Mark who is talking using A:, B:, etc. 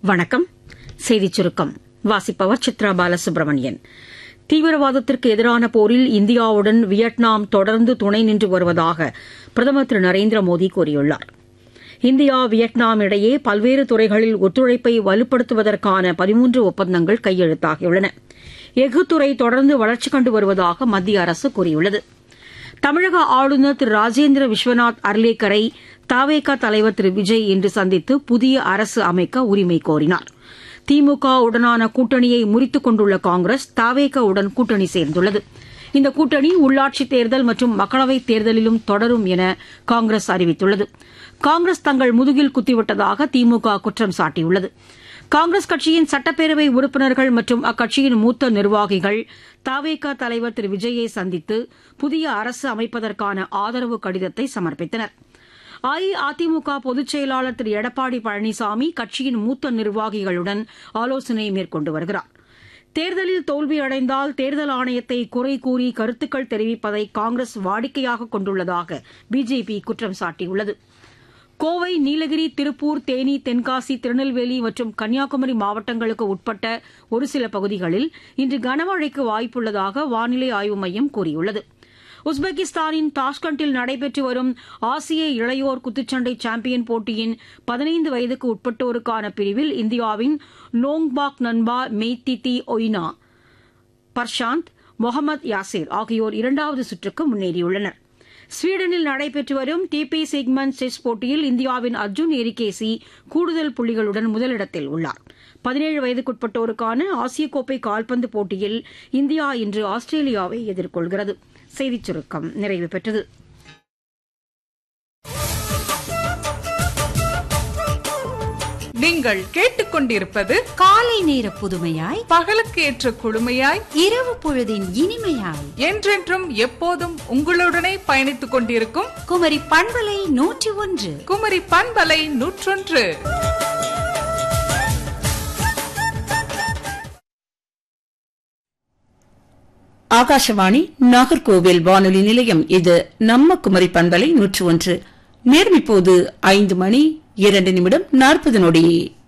A: வணக்கம் செய்திச் சுருக்கம் வாசிப்பவர் சித்ரா பாலசுப்ரமணியன் தீவிரவாதத்திற்கு எதிரான போரில் இந்தியாவுடன் வியட்நாம் தொடர்ந்து துணை நின்று வருவதாக பிரதமர் திரு நரேந்திர மோடி கூறியுள்ளார் இந்தியா வியட்நாம் இடையே பல்வேறு துறைகளில் ஒத்துழைப்பை வலுப்படுத்துவதற்கான பதிமூன்று ஒப்பந்தங்கள் கையெழுத்தாகியுள்ளன எஃகுத்துறை தொடர்ந்து வளர்ச்சி கண்டு வருவதாக மத்திய அரசு கூறியுள்ளது தமிழக ஆளுநர் திரு ராஜேந்திர விஸ்வநாத் அர்லேக்கரை தாவேகா தலைவர் திரு விஜய் இன்று சந்தித்து புதிய அரசு அமைக்க உரிமை கோரினார் திமுக உடனான கூட்டணியை முறித்துக் கொண்டுள்ள காங்கிரஸ் தாவேகா உடன் கூட்டணி சேர்ந்துள்ளது இந்த கூட்டணி உள்ளாட்சித் தேர்தல் மற்றும் மக்களவைத் தேர்தலிலும் தொடரும் என காங்கிரஸ் அறிவித்துள்ளது காங்கிரஸ் தங்கள் முதுகில் குத்திவிட்டதாக திமுக குற்றம் சாட்டியுள்ளது காங்கிரஸ் கட்சியின் சட்டப்பேரவை உறுப்பினர்கள் மற்றும் அக்கட்சியின் மூத்த நிர்வாகிகள் தாவேகா தலைவர் திரு விஜயை சந்தித்து புதிய அரசு அமைப்பதற்கான ஆதரவு கடிதத்தை சமர்ப்பித்தனர் அஇஅதிமுக பொதுச் செயலாளர் திரு எடப்பாடி பழனிசாமி கட்சியின் மூத்த நிர்வாகிகளுடன் ஆலோசனை மேற்கொண்டு வருகிறார் தேர்தலில் தோல்வியடைந்தால் தேர்தல் ஆணையத்தை குறை கூறி கருத்துக்கள் தெரிவிப்பதை காங்கிரஸ் வாடிக்கையாக கொண்டுள்ளதாக பிஜேபி குற்றம் சாட்டியுள்ளது கோவை நீலகிரி திருப்பூர் தேனி தென்காசி திருநெல்வேலி மற்றும் கன்னியாகுமரி மாவட்டங்களுக்கு உட்பட்ட ஒரு சில பகுதிகளில் இன்று கனமழைக்கு வாய்ப்புள்ளதாக வானிலை ஆய்வு மையம் கூறியுள்ளது உஸ்பெகிஸ்தானின் தாஷ்கண்டில் நடைபெற்று வரும் ஆசிய இளையோர் குத்துச்சண்டை சாம்பியன் போட்டியின் பதினைந்து வயதுக்கு உட்பட்டோருக்கான பிரிவில் இந்தியாவின் நோங்பாக் நன்பா மெய்திதி ஒய்னா பர்ஷாந்த் முகமது யாசிர் ஆகியோர் இரண்டாவது சுற்றுக்கு முன்னேறியுள்ளனர் ஸ்வீடனில் நடைபெற்று வரும் டிபி சிக்மன் செஸ் போட்டியில் இந்தியாவின் அர்ஜுன் எரிகேசி கூடுதல் புள்ளிகளுடன் முதலிடத்தில் உள்ளார் பதினேழு வயதுக்குட்பட்டோருக்கான ஆசிய கோப்பை கால்பந்து போட்டியில் இந்தியா இன்று ஆஸ்திரேலியாவை எதிர்கொள்கிறது செய்திச் சுருக்கம் நிறைவு பெற்றது
B: நீங்கள் கேட்டுக்கொண்டிருப்பது
C: காலை நேர புதுமையாய்
B: பகலுக்கு ஏற்ற குழுமையாய்
C: இரவு பொழுதின் இனிமையாய்
B: என்றென்றும் எப்போதும் உங்களுடனே பயணித்துக் கொண்டிருக்கும்
C: குமரி பண்பலை நூற்றி ஒன்று
B: குமரி பண்பலை நூற்றொன்று
D: ஆகாஷவாணி நாகர்கோவில் வானொலி நிலையம் இது நம்ம குமரி பண்பலை நூற்று ஒன்று நேரம் இப்போது ஐந்து மணி இரண்டு நிமிடம் நாற்பது நொடி